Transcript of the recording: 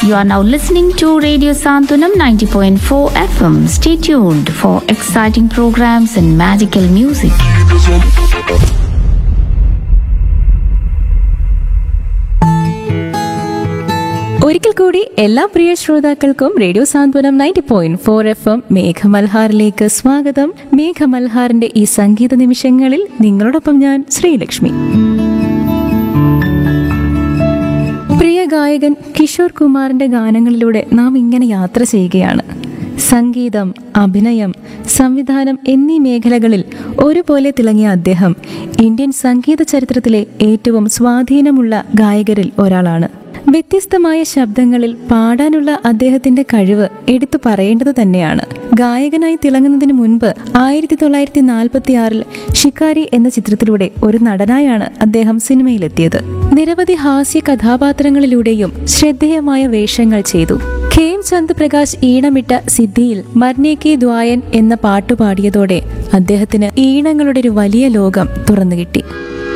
You are now listening to Radio Santunam 90.4 FM. Stay tuned for exciting programs and magical music. ഒരിക്കൽ കൂടി എല്ലാ പ്രിയ ശ്രോതാക്കൾക്കും radio Santhwanam ninety point four F M മേഘമൽഹാറിലേക്ക് സ്വാഗതം മേഘമൽഹാറിന്റെ ഈ സംഗീത നിമിഷങ്ങളിൽ നിങ്ങളോടൊപ്പം ഞാൻ ശ്രീലക്ഷ്മി പ്രിയ ഗായകൻ കിഷോർ കുമാറിന്റെ ഗാനങ്ങളിലൂടെ നാം ഇങ്ങനെ യാത്ര ചെയ്യുകയാണ് സംഗീതം അഭിനയം സംവിധാനം എന്നീ മേഖലകളിൽ ഒരുപോലെ തിളങ്ങിയ അദ്ദേഹം ഇന്ത്യൻ സംഗീത ചരിത്രത്തിലെ ഏറ്റവും സ്വാധീനമുള്ള ഗായകരിൽ ഒരാളാണ് വ്യത്യസ്തമായ ശബ്ദങ്ങളിൽ പാടാനുള്ള അദ്ദേഹത്തിന്റെ കഴിവ് എടുത്തു പറയേണ്ടത് തന്നെയാണ് ഗായകനായി തിളങ്ങുന്നതിന് മുൻപ് ആയിരത്തി തൊള്ളായിരത്തി നാൽപ്പത്തി ആറിൽ ഷിക്കാരി എന്ന ചിത്രത്തിലൂടെ ഒരു നടനായാണ് അദ്ദേഹം സിനിമയിലെത്തിയത് നിരവധി ഹാസ്യ കഥാപാത്രങ്ങളിലൂടെയും ശ്രദ്ധേയമായ വേഷങ്ങൾ ചെയ്തു ഖേം ചന്ദ് പ്രകാശ് ഈണമിട്ട സിദ്ധിയിൽ മർനേക്കി ദ്വായൻ എന്ന പാട്ടുപാടിയതോടെ അദ്ദേഹത്തിന് ഈണങ്ങളുടെ ഒരു വലിയ ലോകം തുറന്നുകിട്ടി